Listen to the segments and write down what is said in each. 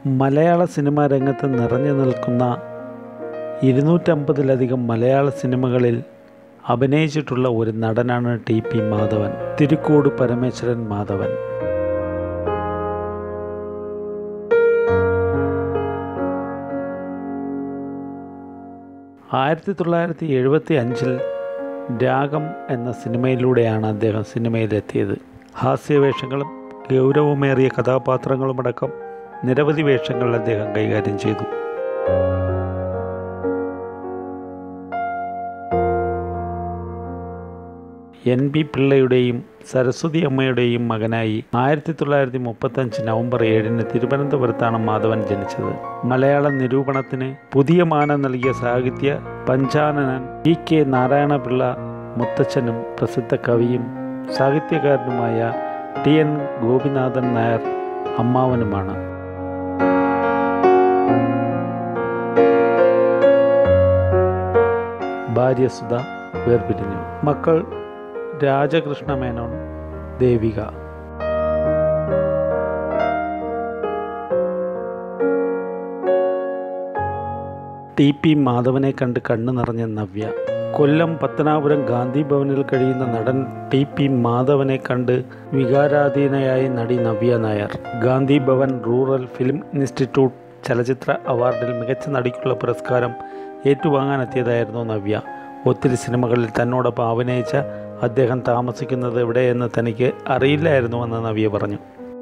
മലയാള സിനിമാ രംഗത്ത് നിറഞ്ഞു നിൽക്കുന്ന ഇരുന്നൂറ്റമ്പതിലധികം മലയാള സിനിമകളിൽ അഭിനയിച്ചിട്ടുള്ള ഒരു നടനാണ് ടി പി മാധവൻ തിരുക്കോട് പരമേശ്വരൻ മാധവൻ ആയിരത്തി തൊള്ളായിരത്തി എഴുപത്തി അഞ്ചിൽ രാഗം എന്ന സിനിമയിലൂടെയാണ് അദ്ദേഹം സിനിമയിലെത്തിയത് ഹാസ്യവേഷങ്ങളും ഗൗരവമേറിയ കഥാപാത്രങ്ങളുമടക്കം നിരവധി വേഷങ്ങൾ അദ്ദേഹം കൈകാര്യം ചെയ്തു എൻ ബി പിള്ളയുടെയും സരസ്വതി അമ്മയുടെയും മകനായി ആയിരത്തി തൊള്ളായിരത്തി മുപ്പത്തഞ്ച് നവംബർ ഏഴിന് തിരുവനന്തപുരത്താണ് മാധവൻ ജനിച്ചത് മലയാള നിരൂപണത്തിന് പുതിയ മാനം നൽകിയ സാഹിത്യ പഞ്ചാനനൻ ഇ കെ നാരായണപിള്ള മുത്തച്ഛനും പ്രസിദ്ധ കവിയും സാഹിത്യകാരനുമായ ടി എൻ ഗോപിനാഥൻ നായർ അമ്മാവനുമാണ് ഭാര്യ സുധ വേർപിരിഞ്ഞു മക്കൾ രാജകൃഷ്ണ മേനോൻ ദേവിക ടി പി മാധവനെ കണ്ട് കണ്ണു നിറഞ്ഞ നവ്യ കൊല്ലം പത്തനാപുരം ഗാന്ധി ഭവനിൽ കഴിയുന്ന നടൻ ടി പി മാധവനെ കണ്ട് വികാരാധീനയായി നടി Navya Nair Gandhi Bhavan rural film institute ചലച്ചിത്ര അവാർഡിൽ മികച്ച നടിക്കുള്ള പുരസ്കാരം ഏറ്റുവാങ്ങാനെത്തിയതായിരുന്നു നവ്യ ഒത്തിരി സിനിമകളിൽ തന്നോടൊപ്പം അഭിനയിച്ച അദ്ദേഹം താമസിക്കുന്നത് എവിടെയെന്ന് തനിക്ക് അറിയില്ലായിരുന്നുവെന്ന് നവ്യ പറഞ്ഞു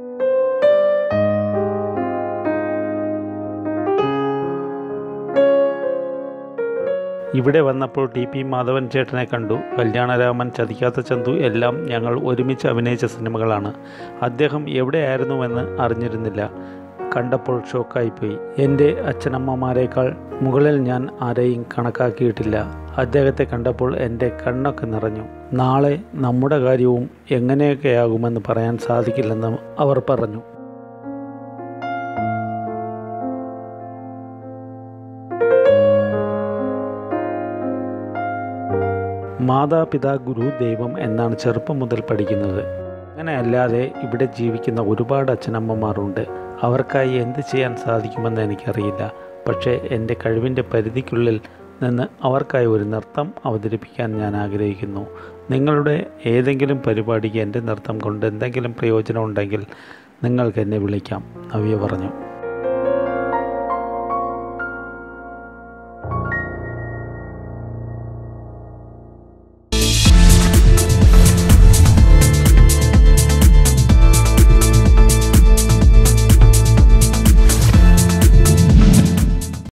ഇവിടെ വന്നപ്പോൾ ടി പി മാധവൻ ചേട്ടനെ കണ്ടു കല്യാണരാമൻ ചതിക്കാത്ത ചന്തു എല്ലാം ഞങ്ങൾ ഒരുമിച്ച് അഭിനയിച്ച സിനിമകളാണ് അദ്ദേഹം എവിടെയായിരുന്നുവെന്ന് അറിഞ്ഞിരുന്നില്ല കണ്ടപ്പോൾ ഷോക്കായിപ്പോയി എൻ്റെ അച്ഛനമ്മമാരെക്കാൾ മുകളിൽ ഞാൻ ആരെയും കണക്കാക്കിയിട്ടില്ല അദ്ദേഹത്തെ കണ്ടപ്പോൾ എൻ്റെ കണ്ണൊക്കെ നിറഞ്ഞു നാളെ നമ്മുടെ കാര്യവും എങ്ങനെയൊക്കെയാകുമെന്ന് പറയാൻ സാധിക്കില്ലെന്ന് അവർ പറഞ്ഞു മാതാപിതാ ഗുരു ദൈവം എന്നാണ് ചെറുപ്പം മുതൽ പഠിക്കുന്നത് അങ്ങനെയല്ലാതെ ഇവിടെ ജീവിക്കുന്ന ഒരുപാട് അച്ഛനമ്മമാരുണ്ട് അവർക്കായി എന്ത് ചെയ്യാൻ സാധിക്കുമെന്ന് എനിക്കറിയില്ല പക്ഷേ എൻ്റെ കഴിവിൻ്റെ പരിധിക്കുള്ളിൽ നിന്ന് അവർക്കായി ഒരു നൃത്തം അവതരിപ്പിക്കാൻ ഞാൻ ആഗ്രഹിക്കുന്നു നിങ്ങളുടെ ഏതെങ്കിലും പരിപാടിക്ക് എൻ്റെ നൃത്തം കൊണ്ട് എന്തെങ്കിലും പ്രയോജനം ഉണ്ടെങ്കിൽ നിങ്ങൾക്ക് എന്നെ വിളിക്കാം നവ്യ പറഞ്ഞു